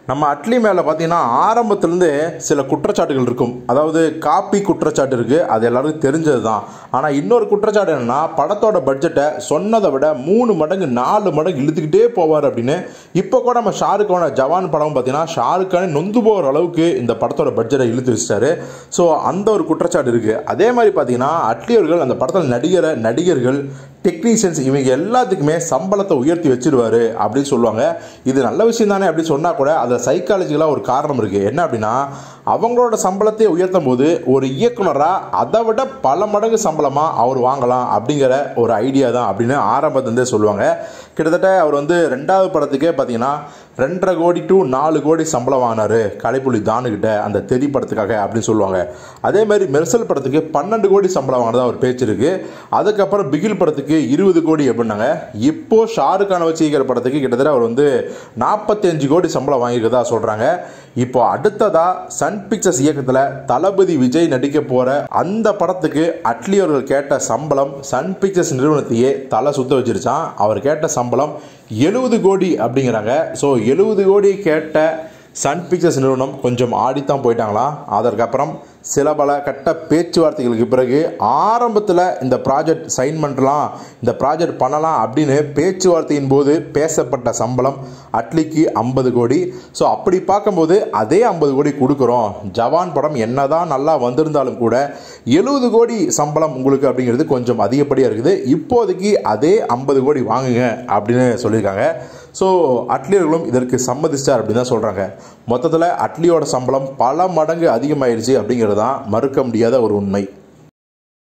நம்ம அட்லி மேலே பார்த்தீங்கன்னா ஆரம்பத்துலேருந்து சில குற்றச்சாட்டுகள் இருக்கும் அதாவது காப்பி குற்றச்சாட்டு இருக்குது அது எல்லாருக்கும் தெரிஞ்சது தான் ஆனால் இன்னொரு குற்றச்சாட்டு என்னென்னா படத்தோட பட்ஜெட்டை சொன்னதை விட மூணு மடங்கு நாலு மடங்கு இழுத்துக்கிட்டே போவார் அப்படின்னு இப்போ கூட நம்ம ஷாருக் கான ஜவான் படம் பார்த்தீங்கன்னா ஷாருக் கானே நொந்து போகிற அளவுக்கு இந்த படத்தோட பட்ஜெட்டை இழுத்து வச்சிட்டாரு ஸோ அந்த ஒரு குற்றச்சாட்டு இருக்குது அதே மாதிரி பார்த்தீங்கன்னா அட்லி அவர்கள் அந்த படத்தில் நடிகரை நடிகர்கள் டெக்னீஷியன்ஸ் இவங்க எல்லாத்துக்குமே சம்பளத்தை உயர்த்தி வச்சிருவாரு அப்படின்னு சொல்லுவாங்க இது நல்ல விஷயம் தானே அப்படி சொன்னால் கூட அதில் சைக்காலஜிக்கலாக ஒரு காரணம் இருக்குது என்ன அப்படின்னா அவங்களோட சம்பளத்தை உயர்த்தும் போது ஒரு இயக்குனராக அதை விட பல மடங்கு சம்பளமாக அவர் வாங்கலாம் அப்படிங்கிற ஒரு ஐடியா தான் அப்படின்னு ஆரம்பத்துலேருந்தே சொல்லுவாங்க கிட்டத்தட்ட அவர் வந்து ரெண்டாவது படத்துக்கே பார்த்தீங்கன்னா ரெண்டரை கோடி டு நாலு கோடி சம்பளம் வாங்கினாரு கலைப்புலி தானுக்கிட்ட அந்த தெரி படத்துக்காக அப்படின்னு சொல்லுவாங்க அதே மாதிரி மெர்சல் படத்துக்கு பன்னெண்டு கோடி சம்பளம் வாங்கினதா ஒரு பேச்சு இருக்கு அதுக்கப்புறம் பிகில் படத்துக்கு இருபது கோடி எப்படின்னாங்க இப்போ ஷாருக் கானை வச்சு இருக்கிற படத்துக்கு கிட்டத்தட்ட அவர் வந்து நாற்பத்தஞ்சு கோடி சம்பளம் வாங்கியிருக்கதா சொல்கிறாங்க இப்போ அடுத்ததா சன் பிக்சர்ஸ் இயக்கத்தில் தளபதி விஜய் நடிக்க போகிற அந்த படத்துக்கு அட்லி அவர்கள் கேட்ட சம்பளம் சன் பிக்சர்ஸ் நிறுவனத்தையே தலை சுத்த வச்சிருச்சான் அவர் கேட்ட சம்பளம் எழுபது கோடி அப்படிங்கிறாங்க ஸோ எழுபது கோடி கேட்ட சன் பிக்சர்ஸ் நிறுவனம் கொஞ்சம் ஆடித்தான் போயிட்டாங்களாம் அதற்கப்புறம் சில பல கட்ட பேச்சுவார்த்தைகளுக்கு பிறகு ஆரம்பத்தில் இந்த ப்ராஜெக்ட் சைன் பண்ணலாம் இந்த ப்ராஜெக்ட் பண்ணலாம் அப்படின்னு பேச்சுவார்த்தையின் போது பேசப்பட்ட சம்பளம் அட்லிக்கு ஐம்பது கோடி ஸோ அப்படி பார்க்கும்போது அதே ஐம்பது கோடி கொடுக்குறோம் ஜவான் படம் என்னதான் நல்லா வந்திருந்தாலும் கூட எழுபது கோடி சம்பளம் உங்களுக்கு அப்படிங்கிறது கொஞ்சம் அதிகப்படியாக இருக்குது இப்போதைக்கு அதே ஐம்பது கோடி வாங்குங்க அப்படின்னு சொல்லியிருக்காங்க ஸோ அட்லியர்களும் இதற்கு சம்மதிச்சார் அப்படின்னு தான் சொல்கிறாங்க மொத்தத்தில் அட்லியோட சம்பளம் பல மடங்கு அதிகமாயிருச்சு அப்படிங்கிறது தான் மறுக்க முடியாத ஒரு உண்மை